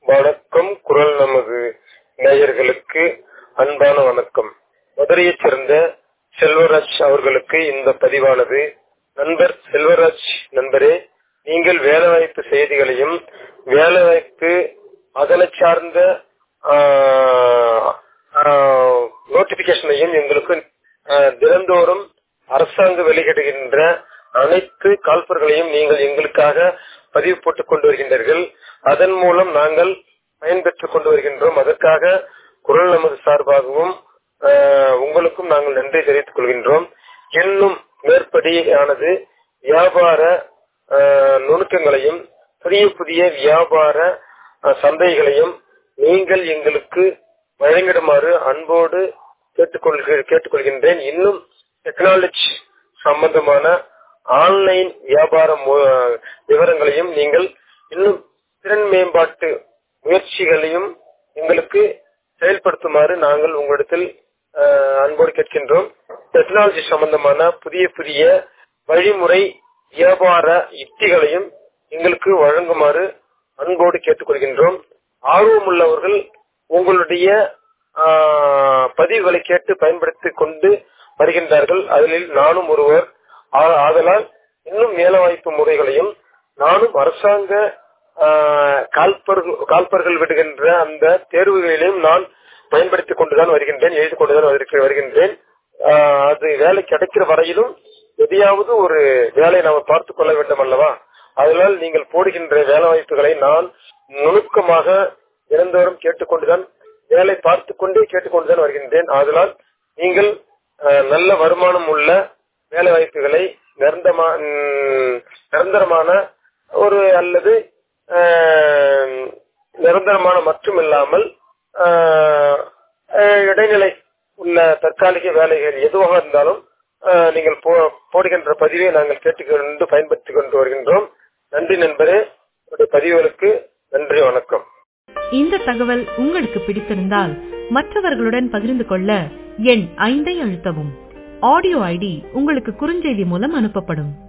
வணக்கம் குரல் நமது நேயர்களுக்கு அன்பான வணக்கம் மதுரையைச் சேர்ந்த செல்வராஜ் அவர்களுக்கு இந்த பதிவானது நண்பர் செல்வராஜ் நண்பரே நீங்கள் வேலைவாய்ப்பு செய்திகளையும் வேலைவாய்ப்பு அதனை சார்ந்த நோட்டிபிகேஷனையும் எங்களுக்கு ஆஹ், தினந்தோறும் அரசாங்கம் வெளியிடுகின்ற அனைத்து கால்பர்களையும் நீங்கள் எங்களுக்காக பதிவு போட்டுக் கொண்டு வருகின்றீர்கள் அதன் மூலம் நாங்கள் பயன்பெற்றுக் கொண்டு வருகின்றோம் அதற்காக குரல் நமது சார்பாகவும் ஆஹ், உங்களுக்கும் நாங்கள் நன்றி தெரிவித்துக் கொள்கின்றோம் இன்னும் மேற்படியானது வியாபார ஆஹ், நுணுக்கங்களையும் புதிய புதிய வியாபார ஆஹ், சந்தைகளையும் நீங்கள் எங்களுக்கு வழங்கிடுமாறு அன்போடு கேட்டுக்கொள்க கேட்டுக்கொள்கின்றேன் இன்னும் டெக்னாலஜி சம்பந்தமான ஆன்லைன் வியாபார மு- விவரங்களையும் நீங்கள் இன்னும் திறன் மேம்பாட்டு முயற்சிகளையும் எங்களுக்கு செயல்படுத்துமாறு நாங்கள் உங்களிடத்தில் ஆஹ், அன்போடு கேட்கின்றோம் டெக்னாலஜி சம்பந்தமான புதிய புதிய வழிமுறை வியாபார யுக்திகளையும் எங்களுக்கு வழங்குமாறு அன்போடு கேட்டுக்கொள்கின்றோம் ஆர்வமுள்ளவர்கள் உங்களுடைய ஆஹ், பதிவுகளை கேட்டு பயன்படுத்திக் கொண்டு வருகின்றார்கள் அதில் நானும் ஒருவர் ஆ- ஆதலால் இன்னும் வேலைவாய்ப்பு முறைகளையும் நானும் அரசாங்க ஆஹ், கால்பர்கள் கால்பர்கள் விடுகின்ற அந்த தேர்வுகளிலும் நான் பயன்படுத்திக் கொண்டுதான் வருகின்றேன் எழுதி கொண்டுதான் வருகிற- வருகின்றேன் ஆஹ், அது வேலை கிடைக்கிற வரையிலும் எதையாவது ஒரு வேலையை நாம் பார்த்துக் கொள்ள வேண்டும் அல்லவா அதனால் நீங்கள் போடுகின்ற வேலை வாய்ப்புகளை நான் நுணுக்கமாக தினந்தோறும் கேட்டுக்கொண்டுதான் வேலை பார்த்து கொண்டே கேட்டுக்கொண்டுதான் வருகின்றேன் ஆதலால் நீங்கள் அஹ், நல்ல வருமானம் உள்ள வேலை வாய்ப்புகளை நிரந்தரமா ம், நிரந்தரமான ஒரு அல்லது அஹ், நிரந்தரமான மட்டும் இல்லாமல் அஹ், அஹ், இடைநிலை உள்ள தற்காலிக வேலைகள் எதுவாக இருந்தாலும் அஹ், நீங்கள் போ- போடுகின்ற பதிவை நாங்கள் கேட்டுக்கொண்டு பயன்படுத்திக் கொண்டு வருகின்றோம் நன்றி நண்பரே உங்களுடைய பதிவுகளுக்கு நன்றி வணக்கம் இந்த தகவல் உங்களுக்கு பிடித்திருந்தால் மற்றவர்களுடன் பகிர்ந்து கொள்ள எண் ஐந்தை அழுத்தவும் ஆடியோ ஐடி உங்களுக்கு குறுஞ்செய்தி மூலம் அனுப்பப்படும்